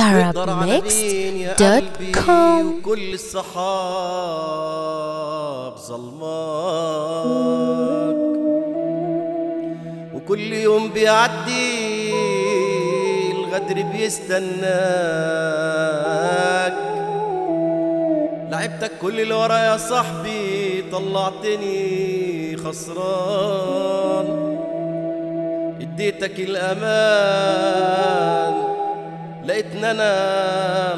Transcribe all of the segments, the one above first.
arabmix.com وكل الصحاب ظلماك وكل يوم بيعدي الغدر بيستناك لعبتك كل اللي ورا يا صاحبي طلعتني خسران اديتك الامان لقيتني انا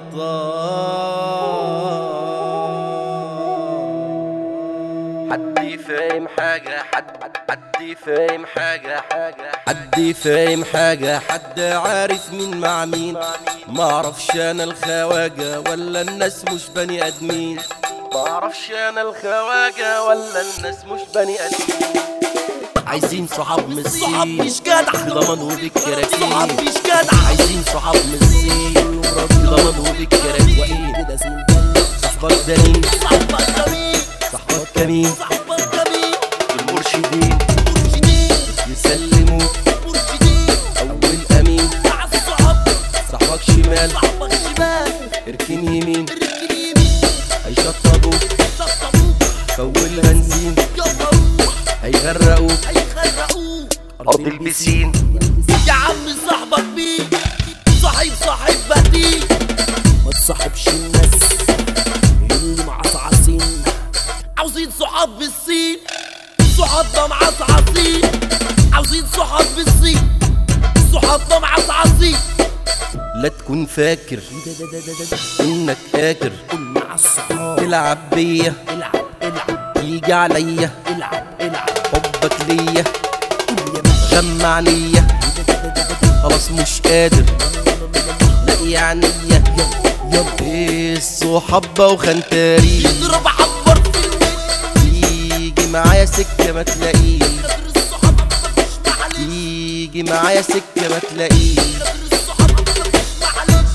الغلطان حد فاهم حاجة حد حد فاهم حاجة حاجة حد فاهم حاجة حد عارف مين مع مين ما اعرفش انا الخواجة ولا الناس مش بني ادمين ما اعرفش انا الخواجة ولا الناس مش بني ادمين عايزين صحاب من الصين صحاب مش جدع. بضمان وبالكراكين صحاب مش جدع. عايزين صحاب من الصين بضمان وبالكراكين صاحبك ده مين صاحبك جميل صاحبك كمين صاحبك جميل المرشدين مرشدين يسلموا مرشدين اول امين مع الصحاب صاحبك شمال صاحبك شمال اركن يمين اركن يمين هيشطبوا شطبوك فول هنزين يلا روح هيغرقوا هيخرقوك ارض البسين يا عم صاحبك مين صاحب صاحب بديل ما تصاحبش الناس اللي معصعصين عاوزين صحاب بالصين صحابنا معصعصين عاوزين صحاب بالصين صحابنا معصعصين لا تكون فاكر انك قادر مع الصحاب تلعب بيا العب العب يجي عليا العب العب حبك ليا قول يا باشا جمع ليا خلاص مش قادر لاقي عينيا ايه الصحابة وخنتاري يضرب عبر في الوش تيجي معايا سكة ما تلاقيه قدر الصحاب مفيش معلش تيجي معايا سكة ما تلاقيه قدر الصحاب مفيش معلش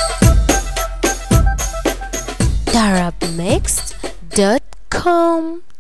arabmix.com